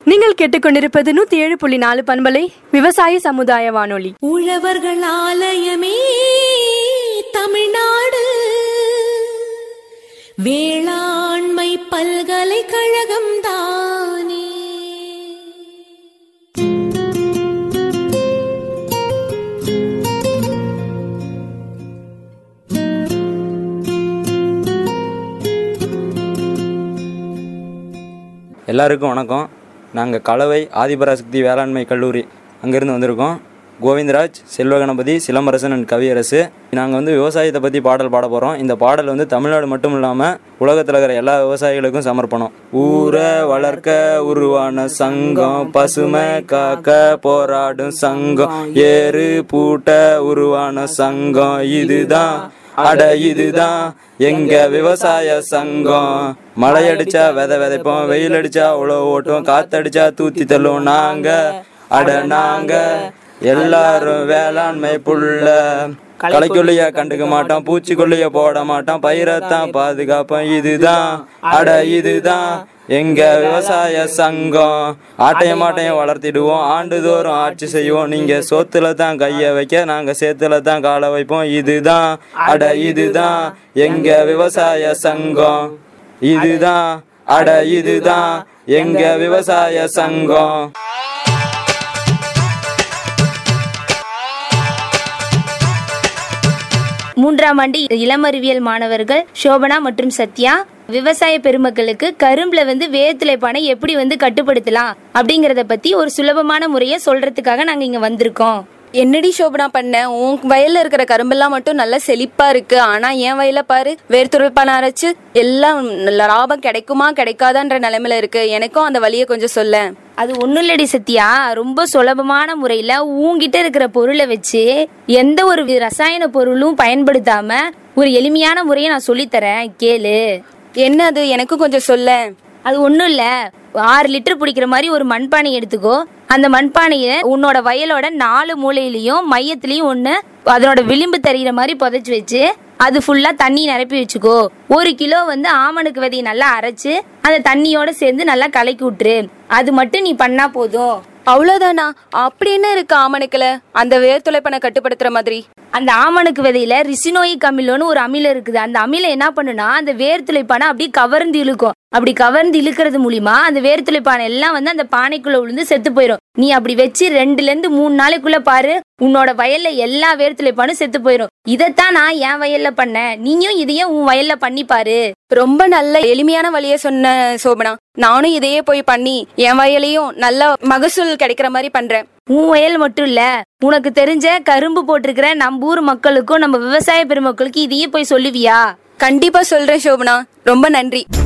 நீங்கள் கேட்டுக்கொண்டிருப்பது நூத்தி ஏழு புள்ளி நாலு பண்பலை விவசாய சமுதாய வானொலி உழவர்கள் ஆலயமே தமிழ்நாடு வேளாண்மை பல்கலைக்கழகம் தானே எல்லாருக்கும் வணக்கம் நாங்கள் கலவை ஆதிபராசக்தி வேளாண்மை கல்லூரி அங்கேருந்து வந்திருக்கோம் கோவிந்தராஜ் செல்வகணபதி சிலம்பரசன் அண்ட் கவியரசு நாங்கள் வந்து விவசாயத்தை பற்றி பாடல் பாட போகிறோம் இந்த பாடல் வந்து தமிழ்நாடு மட்டும் இல்லாமல் உலகத்தில் இருக்கிற எல்லா விவசாயிகளுக்கும் சமர்ப்பணம் ஊரை வளர்க்க உருவான சங்கம் பசுமை காக்க போராடும் சங்கம் ஏறு பூட்ட உருவான சங்கம் இதுதான் அட இதுதான் எங்க விவசாய சங்கம் மழை அடிச்சா விதை விதைப்போம் வெயில் அடிச்சா உழவு ஓட்டும் காத்தடிச்சா தூத்தி தள்ளும் நாங்க அட நாங்க எல்லாரும் வேளாண்மை புள்ள களைக்கொல்லிய கண்டுக்க மாட்டோம் பூச்சிக்கொல்லிய போட மாட்டோம் பயிரைத்தான் பாதுகாப்போம் இதுதான் அட இதுதான் எங்க விவசாய சங்கம் ஆட்டையும் மாட்டையும் வளர்த்திடுவோம் ஆண்டுதோறும் ஆட்சி செய்வோம் நீங்க சோத்துல தான் கைய வைக்க நாங்க சேத்துல தான் காலை வைப்போம் இதுதான் அட இதுதான் எங்க விவசாய சங்கம் இதுதான் அட இதுதான் எங்க விவசாய சங்கம் மூன்றாம் ஆண்டு இளமறிவியல் மாணவர்கள் சோபனா மற்றும் சத்யா விவசாய பெருமக்களுக்கு கரும்புல வந்து வேத்துளைப்பானை எப்படி வந்து கட்டுப்படுத்தலாம் அப்படிங்கறத பத்தி ஒரு சுலபமான முறையை சொல்றதுக்காக நாங்க இங்க வந்திருக்கோம் என்னடி சோபனா பண்ண உன் வயல்ல இருக்கிற கரும்பெல்லாம் மட்டும் நல்லா செழிப்பா இருக்கு ஆனா என் வயல பாரு வேர்த்துருப்பான அரைச்சு எல்லாம் நல்ல லாபம் கிடைக்குமா கிடைக்காதான்ற நிலைமையில இருக்கு எனக்கும் அந்த வழியை கொஞ்சம் சொல்ல அது ஒண்ணும் இல்லடி சத்யா ரொம்ப சுலபமான முறையில உன்கிட்ட இருக்கிற பொருளை வச்சு எந்த ஒரு ரசாயன பொருளும் பயன்படுத்தாம ஒரு எளிமையான முறையை நான் சொல்லித்தரேன் கேளு என்ன அது எனக்கும் கொஞ்சம் சொல்ல அது ஒண்ணும் இல்ல ஆறு லிட்டர் பிடிக்கிற மாதிரி ஒரு மண்பானை எடுத்துக்கோ அந்த மண்பானைய உன்னோட வயலோட நாலு மூலையிலயும் மையத்திலயும் ஒண்ணு அதனோட விளிம்பு தெரிகிற மாதிரி புதைச்சு வச்சு அது ஃபுல்லா தண்ணி நிரப்பி வச்சுக்கோ ஒரு கிலோ வந்து ஆமணுக்கு விதையை நல்லா அரைச்சு அந்த தண்ணியோட சேர்ந்து நல்லா கலக்கி விட்டுரு அது மட்டும் நீ பண்ணா போதும் அவ்வளவுதானா அப்படி என்ன இருக்கு ஆமணுக்குல அந்த வேர்த்துளைப்பனை கட்டுப்படுத்துற மாதிரி அந்த ஆமணுக்கு விதையில ரிசினோயிக் அமிலோன்னு ஒரு அமிலம் இருக்குது அந்த அமிலம் என்ன பண்ணுனா அந்த வேர்த்துளைப்பானை அப்படியே கவர்ந்து இழுக்கும் அப்படி கவர்ந்து இழுக்கிறது மூலியமா அந்த வேர்த்துளைப்பானை எல்லாம் வந்து அந்த பானைக்குள்ள விழுந்து செத்து போயிடும் நீ அப்படி வச்சு ரெண்டுல இருந்து மூணு நாளைக்குள்ள பாரு உன்னோட வயல்ல எல்லா வேர்த்துளைப்பானும் செத்து போயிடும் இதைத்தான் நான் என் வயல்ல பண்ணேன் நீயும் இதையே உன் வயல்ல பண்ணி பாரு ரொம்ப நல்ல எளிமையான வழியை சொன்ன சோபனா நானும் இதையே போய் பண்ணி என் வயலையும் நல்ல மகசூல் கிடைக்கிற மாதிரி பண்றேன் உன் வயல் மட்டும் இல்ல உனக்கு தெரிஞ்ச கரும்பு போட்டிருக்கிற நம்ம ஊர் மக்களுக்கும் நம்ம விவசாய பெருமக்களுக்கு இதையே போய் சொல்லுவியா கண்டிப்பா சொல்றேன் சோபனா ரொம்ப நன்றி